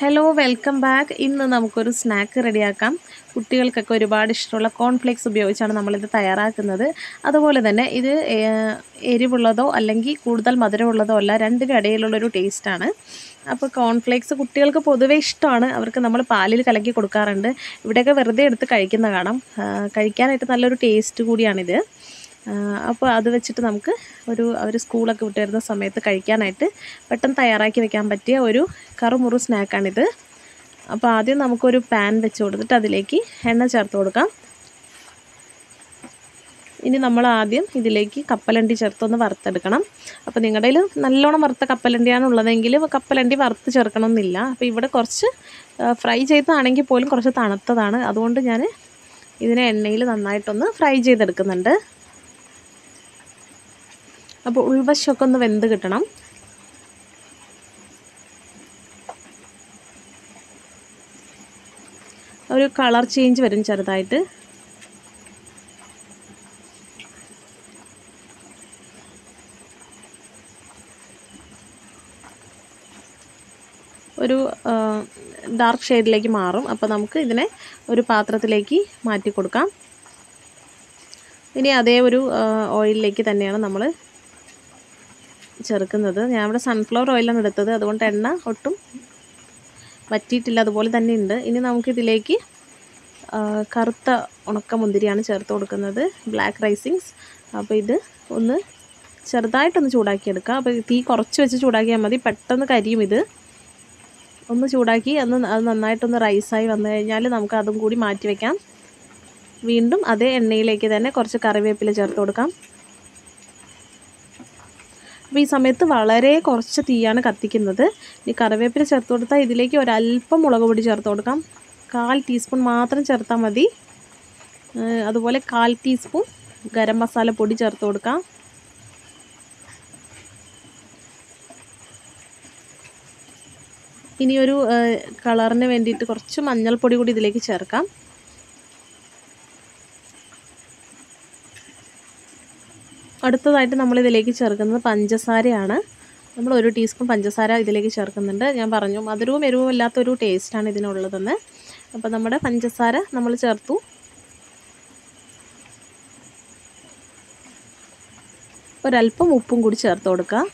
hello welcome back ഇന്ന് നമുക്കൊരു snack റെഡിയാക്കാം കുട്ടികൾക്കൊക്കെ ഒരുപാട് ഇഷ്ടമുള്ള കോൺഫ്ലേക്സ് ഉപയോഗിച്ചാണ് നമ്മളിത് തയ്യാറാക്കുന്നത് അതുപോലെ തന്നെ ഇത് ഏ- എരിവുള്ളതോ അല്ലെങ്കിൽ കൂടുതൽ മധുരമുള്ളതോ അല്ല രണ്ടിനും ഇടയിലുള്ളൊരു ടേസ്റ്റാണ് അപ്പോൾ കോൺഫ്ലേക്സ് കുട്ടികൾക്ക് പൊതുവേ ഇഷ്ടമാണ് അവർക്ക് നമ്മൾ പാലിൽ കലക്കി കൊടുക്കാറുണ്ട് ഇവിടെയൊക്കെ വെറുതെ എടുത്ത് കഴിക്കുന്ന കാണാം ആ, കഴിക്കാനായിട്ട് നല്ലൊരു ടേസ്റ്റ് കൂടിയാണിത് അപ്പോൾ അത് വെച്ചിട്ട് നമുക്ക് ഒരു അവർ സ്കൂളൊക്കെ വിട്ട് വരുന്ന സമയത്ത് കഴിക്കാനായിട്ട് പെട്ടെന്ന് തയ്യാറാക്കി വെക്കാൻ പറ്റിയ ഒരു കറുമുറു സ്നാക്കാണിത് അപ്പോൾ ആദ്യം നമുക്കൊരു പാൻ വെച്ച് കൊടുത്തിട്ട് അതിലേക്ക് എണ്ണ ചേർത്ത് കൊടുക്കാം ഇനി നമ്മൾ ആദ്യം ഇതിലേക്ക് കപ്പലണ്ടി ചേർത്തൊന്ന് വറുത്തെടുക്കണം അപ്പോൾ നിങ്ങളുടെ കയ്യിൽ നല്ലോണം വറുത്ത കപ്പലണ്ടിയാണ് ഉള്ളതെങ്കിൽ കപ്പലണ്ടി വറുത്ത് ചേർക്കണമെന്നില്ല അപ്പോൾ ഇവിടെ കുറച്ച് ഫ്രൈ ചെയ്തതാണെങ്കിൽ പോലും കുറച്ച് തണുത്തതാണ് അതുകൊണ്ട് ഞാൻ ഇതിനെ എണ്ണയിൽ നന്നായിട്ടൊന്ന് ഫ്രൈ ചെയ്തെടുക്കുന്നുണ്ട് അപ്പോൾ ഉൾവശമൊക്കെ ഒന്ന് വെന്ത് കിട്ടണം ഒരു കളർ ചേഞ്ച് വരും ചെറുതായിട്ട് ഒരു ഡാർക്ക് ഷെയ്ഡിലേക്ക് മാറും അപ്പോൾ നമുക്ക് ഇതിനെ ഒരു പാത്രത്തിലേക്ക് മാറ്റി കൊടുക്കാം ഇനി അതേ ഒരു ഓയിലിലേക്ക് തന്നെയാണ് നമ്മൾ ചേർക്കുന്നത് ഞാൻ ഇവിടെ സൺഫ്ലവർ ഓയിലാണ് എടുത്തത് അതുകൊണ്ട് എണ്ണ ഒട്ടും വറ്റിയിട്ടില്ല അതുപോലെ തന്നെ ഉണ്ട് ഇനി നമുക്കിതിലേക്ക് ആ, കറുത്ത ഉണക്കമുന്തിരിയാണ് ചേർത്ത് കൊടുക്കുന്നത് ബ്ലാക്ക് റൈസിങ്സ് അപ്പോൾ ഇത് ഒന്ന് ചെറുതായിട്ടൊന്ന് ചൂടാക്കിയെടുക്കുക അപ്പോൾ തീ കുറച്ച് വെച്ച് ചൂടാക്കിയാൽ മതി പെട്ടെന്ന് കരിയും ഇത് ഒന്ന് ചൂടാക്കി അന്ന് അത് നന്നായിട്ടൊന്ന് റൈസായി വന്നു കഴിഞ്ഞാൽ നമുക്ക് അതും കൂടി മാറ്റി വയ്ക്കാം വീണ്ടും അതേ എണ്ണയിലേക്ക് തന്നെ കുറച്ച് കറിവേപ്പില ചേർത്ത് കൊടുക്കാം അപ്പോൾ ഈ സമയത്ത് വളരെ കുറച്ച് തീയാണ് കത്തിക്കുന്നത് ഈ കറിവേപ്പില ചേർത്ത് കൊടുത്താൽ ഇതിലേക്ക് ഒരല്പം മുളക് പൊടി ചേർത്ത് കൊടുക്കാം കാൽ ടീസ്പൂൺ മാത്രം ചേർത്താൽ മതി ഏഹ് അതുപോലെ കാൽ ടീസ്പൂൺ ഗരം മസാല പൊടി ചേർത്ത് കൊടുക്കാം ഇനിയൊരു ഏഹ് കളറിന് വേണ്ടിയിട്ട് കുറച്ച് മഞ്ഞൾപ്പൊടി കൂടി ഇതിലേക്ക് ചേർക്കാം അടുത്തതായിട്ട് നമ്മൾ ഇതിലേക്ക് ചേർക്കുന്നത് പഞ്ചസാരയാണ് നമ്മൾ ഒരു ടീസ്പൂൺ പഞ്ചസാര ഇതിലേക്ക് ചേർക്കുന്നുണ്ട് ഞാൻ പറഞ്ഞു മധുരവും എരിവും ഇല്ലാത്തൊരു ടേസ്റ്റാണ് ഇതിനുള്ളതെന്ന് അപ്പോൾ നമ്മുടെ പഞ്ചസാര നമ്മൾ ചേർത്തു ഒരല്പം ഉപ്പും കൂടി ചേർത്ത് കൊടുക്കുക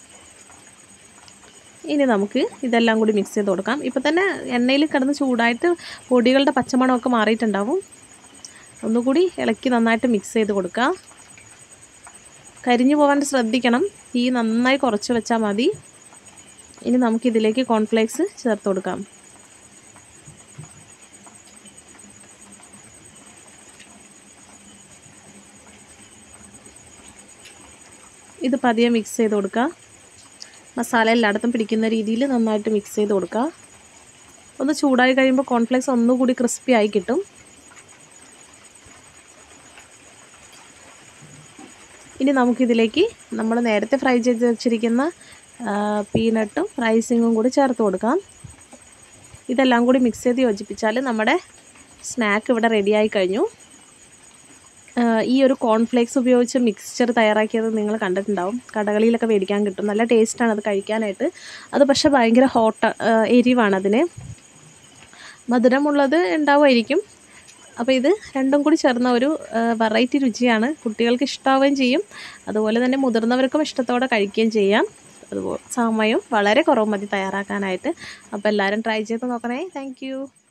ഇനി നമുക്ക് ഇതെല്ലാം കൂടി മിക്സ് ചെയ്ത് കൊടുക്കാം ഇപ്പോൾ തന്നെ എണ്ണയിൽ കിടന്ന് ചൂടായിട്ട് പൊടികളുടെ പച്ചമണമൊക്കെ മാറിയിട്ടുണ്ടാവും ഒന്നുകൂടി ഇളക്കി നന്നായിട്ട് മിക്സ് ചെയ്ത് കൊടുക്കുക കരിഞ്ഞു പോകാണ്ട് ശ്രദ്ധിക്കണം തീ നന്നായി കുറച്ച് വെച്ചാൽ മതി ഇനി നമുക്കിതിലേക്ക് കോൺഫ്ലേക്സ് ചേർത്ത് കൊടുക്കാം ഇത് പതിയെ മിക്സ് ചെയ്ത് കൊടുക്കുക മസാല എല്ലായിടത്തും പിടിക്കുന്ന രീതിയിൽ നന്നായിട്ട് മിക്സ് ചെയ്ത് കൊടുക്കുക ഒന്ന് ചൂടായി കഴിയുമ്പോൾ കോൺഫ്ലേക്സ് ഒന്നുകൂടി ക്രിസ്പി ആയി കിട്ടും ഇനി നമുക്കിതിലേക്ക് നമ്മൾ നേരത്തെ ഫ്രൈ ചെയ്ത് വെച്ചിരിക്കുന്ന പീനട്ടും റൈസിങ്ങും കൂടി ചേർത്ത് കൊടുക്കാം ഇതെല്ലാം കൂടി മിക്സ് ചെയ്ത് യോജിപ്പിച്ചാൽ നമ്മുടെ സ്നാക്ക് ഇവിടെ റെഡിയായി കഴിഞ്ഞു ആ, ഈ ഒരു കോൺഫ്ലേക്സ് ഉപയോഗിച്ച് മിക്സ്ചർ തയ്യാറാക്കിയത് നിങ്ങൾ കണ്ടിട്ടുണ്ടാവും കടകളിലൊക്കെ മേടിക്കാൻ കിട്ടും നല്ല ടേസ്റ്റാണ് അത് കഴിക്കാനായിട്ട് അത് പക്ഷേ ഭയങ്കര ഹോട്ട് എരിവാണ് അതിന് മധുരമുള്ളത് ഉണ്ടാവുമായിരിക്കും അപ്പോൾ ഇത് രണ്ടും കൂടി ചേർന്ന ഒരു വെറൈറ്റി രുചിയാണ് കുട്ടികൾക്ക് ഇഷ്ടാവുകയും ചെയ്യും അതുപോലെ തന്നെ മുതിർന്നവർക്കും ഇഷ്ടത്തോടെ കഴിക്കുകയും ചെയ്യാം അതുപോലെ സമയം വളരെ കുറവ് മതി തയ്യാറാക്കാനായിട്ട് അപ്പോൾ എല്ലാവരും ട്രൈ ചെയ്ത് നോക്കണേ താങ്ക്